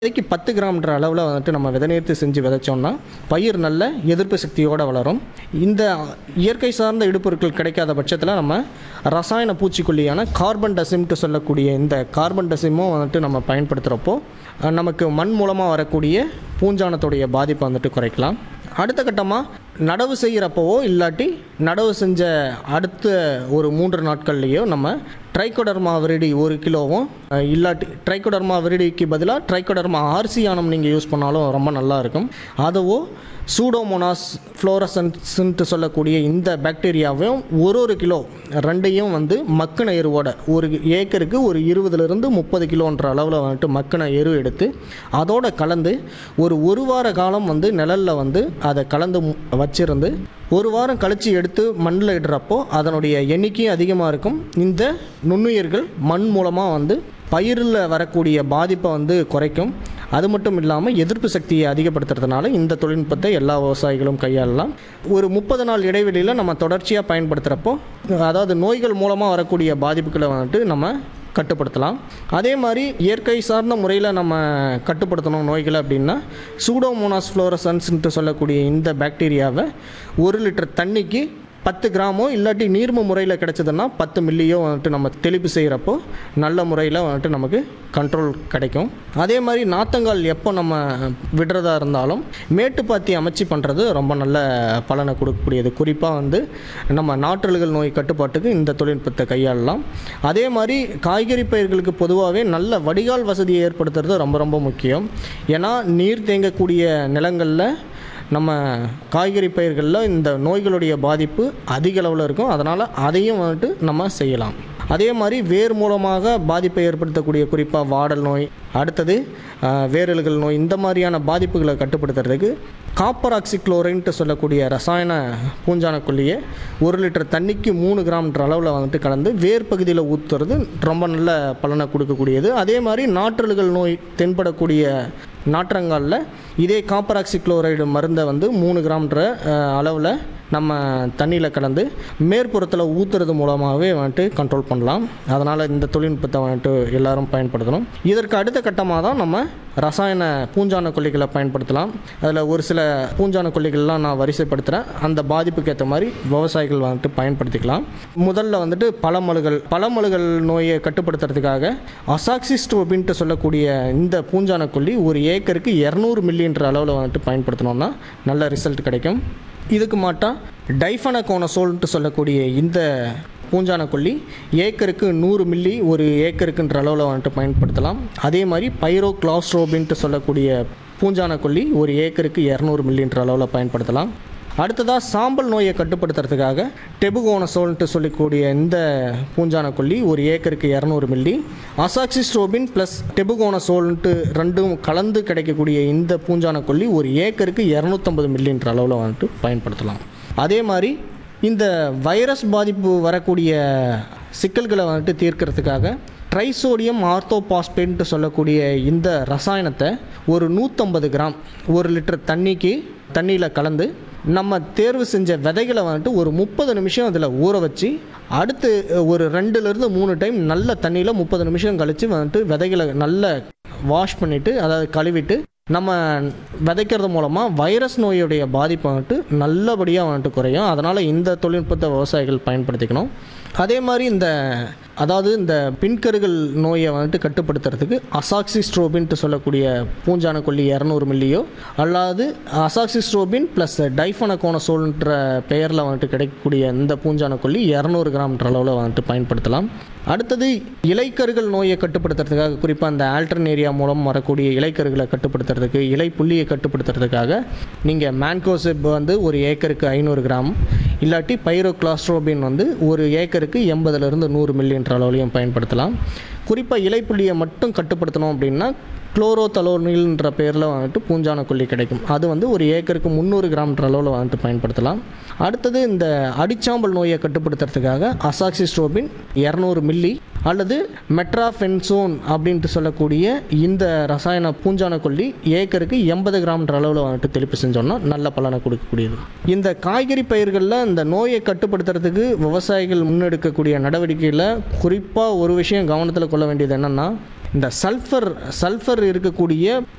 விதைக்கு பத்து கிராம்ன்ற அளவில் வந்துட்டு நம்ம விதைநீர்த்து செஞ்சு விதைச்சோம்னா பயிர் நல்ல எதிர்ப்பு சக்தியோடு வளரும் இந்த இயற்கை சார்ந்த இடுபொருட்கள் கிடைக்காத பட்சத்தில் நம்ம ரசாயன பூச்சிக்கொல்லியான கார்பன் டசிம்ட்டு சொல்லக்கூடிய இந்த கார்பன் டசிமும் வந்துட்டு நம்ம பயன்படுத்துகிறப்போ அஹ், நமக்கு மண் மூலமாக வரக்கூடிய பூஞ்சானத்துடைய பாதிப்பை வந்துட்டு குறைக்கலாம் அடுத்த கட்டமாக நடவு செய்கிறப்பவோ இல்லாட்டி நடவு செஞ்ச அடுத்த ஒரு மூன்று நாட்கள்லேயோ நம்ம ட்ரைகோடர்மா விரிடி ஒரு கிலோவும் அஹ், இல்லாட்டி ட்ரைகோடர்மா விரிடிக்கு பதிலாக ட்ரைகோடர்மா ஆர்சியானம் நீங்கள் யூஸ் பண்ணாலும் ரொம்ப நல்லா இருக்கும் அதுவோ சூடோமோனாஸ் ஃப்ளோரசன்ஸ்ன்ட்டு சொல்லக்கூடிய இந்த பாக்டீரியாவையும் ஒரு ஒரு கிலோ ரெண்டையும் வந்து மக்கின எருவோட ஒரு ஏக்கருக்கு ஒரு இருபதுலேருந்து முப்பது கிலோன்ற அளவில் வந்துட்டு மக்கின எரு எடுத்து அதோட கலந்து ஒரு ஒரு வார காலம் வந்து நிழலில் வந்து அதை கலந்து மு- வச்சிருந்து ஒரு வாரம் கழித்து எடுத்து மண்ணில் இடுறப்போ அதனுடைய எண்ணிக்கையும் அதிகமாக இருக்கும் இந்த நுண்ணுயிர்கள் மண் மூலமாக வந்து பயிரில் வரக்கூடிய பாதிப்பை வந்து குறைக்கும் அது மட்டும் இல்லாமல் எதிர்ப்பு சக்தியை அதிகப்படுத்துறதுனால இந்த தொழில்நுட்பத்தை எல்லா விவசாயிகளும் கையாளலாம் ஒரு முப்பது நாள் இடைவெளியில் நம்ம தொடர்ச்சியாக பயன்படுத்துகிறப்போ அதாவது நோய்கள் மூலமாக வரக்கூடிய பாதிப்புகளை வந்துட்டு நம்ம கட்டுப்படுத்தலாம் அதே மாதிரி இயற்கை சார்ந்த முறையில் நம்ம கட்டுப்படுத்தணும் நோய்களை அப்படின்னா சூடோமோனாஸ் ஃப்ளோரசன்ஸ்ன்ட்டு சொல்லக்கூடிய இந்த பாக்டீரியாவை ஒரு லிட்டர் தண்ணிக்கு பத்து கிராமோ இல்லாட்டி நீர்ம முறையில் கிடைச்சதுன்னா பத்து மில்லியோ வந்துட்டு நம்ம தெளிப்பு செய்கிறப்போ நல்ல முறையில் வந்துட்டு நமக்கு கண்ட்ரோல் கிடைக்கும் அதே மாதிரி நாத்தங்கால் எப்போ நம்ம விடுறதா இருந்தாலும் மேட்டுப்பாத்தி அமைச்சு பண்ணுறது ரொம்ப நல்ல பலனை கொடுக்கக்கூடியது குறிப்பாக வந்து நம்ம நாற்றல்கள் நோய் கட்டுப்பாட்டுக்கு இந்த தொழில்நுட்பத்தை கையாளலாம் அதே மாதிரி காய்கறி பயிர்களுக்கு பொதுவாகவே நல்ல வடிகால் வசதியை ஏற்படுத்துறது ரொம்ப ரொம்ப முக்கியம் ஏன்னா நீர் தேங்கக்கூடிய நிலங்களில் நம்ம காய்கறி பயிர்களில் இந்த நோய்களுடைய பாதிப்பு அதிக அளவில் இருக்கும் அதனால் அதையும் வந்துட்டு நம்ம செய்யலாம் அதே மாதிரி வேர் மூலமாக பாதிப்பை ஏற்படுத்தக்கூடிய குறிப்பாக வாடல் நோய் அடுத்தது ஆஹ், வேரல்கள் நோய் இந்த மாதிரியான பாதிப்புகளை கட்டுப்படுத்துறதுக்கு காப்பர் ஆக்சிக்ளோரைன்ட்டு சொல்லக்கூடிய ரசாயன பூஞ்சான கொல்லியை ஒரு லிட்டர் தண்ணிக்கு மூணு கிராம்ன்ற அளவில் வந்துட்டு கலந்து வேர் பகுதியில் ஊற்றுறது ரொம்ப நல்ல பலனை கொடுக்கக்கூடியது அதே மாதிரி நாற்றல்கள் நோய் தென்படக்கூடிய நாற்றங்காலில் இதே காப்பர் ஆக்சிக்ளோரைடு மருந்தை வந்து மூணு கிராம்ன்ற அளவில் நம்ம தண்ணியில் கலந்து மேற்புறத்தில் ஊற்றுறது மூலமாகவே வந்துட்டு கண்ட்ரோல் பண்ணலாம் அதனால் இந்த தொழில்நுட்பத்தை வந்துட்டு எல்லாரும் பயன்படுத்தணும் இதற்கு அடுத்த கட்டமாக தான் நம்ம ரசாயன பூஞ்சான கொல்லிகளை பயன்படுத்தலாம் அதில் ஒரு சில பூஞ்சான கொல்லிகள்லாம் நான் வரிசைப்படுத்துகிறேன் அந்த பாதிப்புக்கு ஏற்ற மாதிரி விவசாயிகள் வந்துட்டு பயன்படுத்திக்கலாம் முதல்ல வந்துட்டு பழமழுகள் பழமழுகள் நோயை கட்டுப்படுத்துறதுக்காக அசாக்சிஸ்ட்ரோபின்ட்டு சொல்லக்கூடிய இந்த பூஞ்சான கொல்லி ஒரு ஏக்கருக்கு இரநூறு மில்லின்ற அளவில் வந்துட்டு பயன்படுத்தினோம்னா நல்ல ரிசல்ட் கிடைக்கும் இதுக்கு மாட்டா டைஃபனகோனசோல்ன்ட்டு சொல்லக்கூடிய இந்த பூஞ்சான கொல்லி ஏக்கருக்கு நூறு மில்லி ஒரு ஏக்கருக்குன்ற அளவில் வந்துட்டு பயன்படுத்தலாம் அதே மாதிரி பைரோ கிளாஸ்ட்ரோபின்ட்டு சொல்லக்கூடிய பூஞ்சான கொல்லி ஒரு ஏக்கருக்கு இரநூறு மில்லின்ற அளவில் பயன்படுத்தலாம் அடுத்ததாக சாம்பல் நோயை கட்டுப்படுத்துறதுக்காக டெபுகோனசோல்ன்ட்டு சொல்லக்கூடிய இந்த பூஞ்சான கொல்லி ஒரு ஏக்கருக்கு இரநூறு மில்லி அசாக்சிஸ்ட்ரோபின் ப்ளஸ் டெபுகோனசோல்ன்ட்டு ரெண்டும் கலந்து கிடைக்கக்கூடிய இந்த பூஞ்சான கொல்லி ஒரு ஏக்கருக்கு இரநூத்தம்பது மில்லின்ற அளவில் வந்துட்டு பயன்படுத்தலாம் அதே மாதிரி இந்த வைரஸ் பாதிப்பு வரக்கூடிய சிக்கல்களை வந்துட்டு தீர்க்கறதுக்காக ட்ரைசோடியம் ஆர்த்தோபாஸ்பேட்ன்ட்டு சொல்லக்கூடிய இந்த ரசாயனத்தை ஒரு நூற்றம்பது கிராம் ஒரு லிட்டர் தண்ணிக்கு தண்ணியில் கலந்து நம்ம தேர்வு செஞ்ச விதைகளை வந்துட்டு ஒரு முப்பது நிமிஷம் அதில் ஊற வச்சு அடுத்து ஒரு ரெண்டுலேருந்து மூணு டைம் நல்ல தண்ணியில் முப்பது நிமிஷம் கழித்து வந்துட்டு விதைகளை நல்ல வாஷ் பண்ணிவிட்டு அதாவது கழுவிட்டு நம்ம விதைக்கிறது மூலமாக வைரஸ் நோயுடைய பாதிப்பை வந்துட்டு நல்லபடியாக வந்துட்டு குறையும் அதனால் இந்த தொழில்நுட்பத்தை விவசாயிகள் பயன்படுத்திக்கணும் அதே மாதிரி இந்த அதாவது இந்த பின்கருகள் நோயை வந்துட்டு கட்டுப்படுத்துறதுக்கு அசாக்சிஸ்ட்ரோபின்ட்டு சொல்லக்கூடிய பூஞ்சான கொல்லி இரநூறு மில்லியோ அல்லாது அசாக்சிஸ்ட்ரோபின் ப்ளஸ் டைஃபனகோனசோல்ன்ற பெயரில் வந்துட்டு கிடைக்கக்கூடிய இந்த பூஞ்சான கொல்லி இரநூறு கிராம்ன்ற அளவில் வந்துட்டு பயன்படுத்தலாம் அடுத்தது இலைக்கருகள் நோயை கட்டுப்படுத்துறதுக்காக குறிப்பாக அந்த ஆல்டர்னேரியா மூலம் வரக்கூடிய இலைக்கருகளை கட்டுப்படுத்துறதுக்கு இலை புள்ளியை கட்டுப்படுத்துறதுக்காக நீங்கள் மேன்கோசிப் வந்து ஒரு ஏக்கருக்கு ஐநூறு கிராம் இல்லாட்டி பைரோக்ளாஸ்ட்ரோபின் வந்து ஒரு ஏக்கருக்கு எண்பதுலேருந்து நூறு மில்லின்ற அளவுலையும் பயன்படுத்தலாம் குறிப்பாக இலைப்புள்ளியை மட்டும் கட்டுப்படுத்தணும் அப்படின்னா குளோரோதலோனில்ன்ற பேரில் வந்துட்டு பூஞ்சான கொல்லி கிடைக்கும் அது வந்து ஒரு ஏக்கருக்கு முந்நூறு கிராம்ன்ற அளவில் வந்துட்டு பயன்படுத்தலாம் அடுத்தது இந்த அடிச்சாம்பல் நோயை கட்டுப்படுத்துறதுக்காக அசாக்சிஸ்ட்ரோபின் இரநூறு மில்லி அல்லது மெட்ராஃபென்சோன் அப்படின்ட்டு சொல்லக்கூடிய இந்த ரசாயன பூஞ்சான கொல்லி ஏக்கருக்கு எண்பது கிராம்ன்ற அளவில் வந்துட்டு தெளிப்பு செஞ்சோம்னா நல்ல பலனை கொடுக்கக்கூடியது இந்த காய்கறி பயிர்களில் இந்த நோயை கட்டுப்படுத்துறதுக்கு விவசாயிகள் முன்னெடுக்கக்கூடிய நடவடிக்கையில் குறிப்பாக ஒரு விஷயம் கவனத்தில் கொள்ள வேண்டியது என்னென்னா இந்த சல்ஃபர் சல்ஃபர் இருக்கக்கூடிய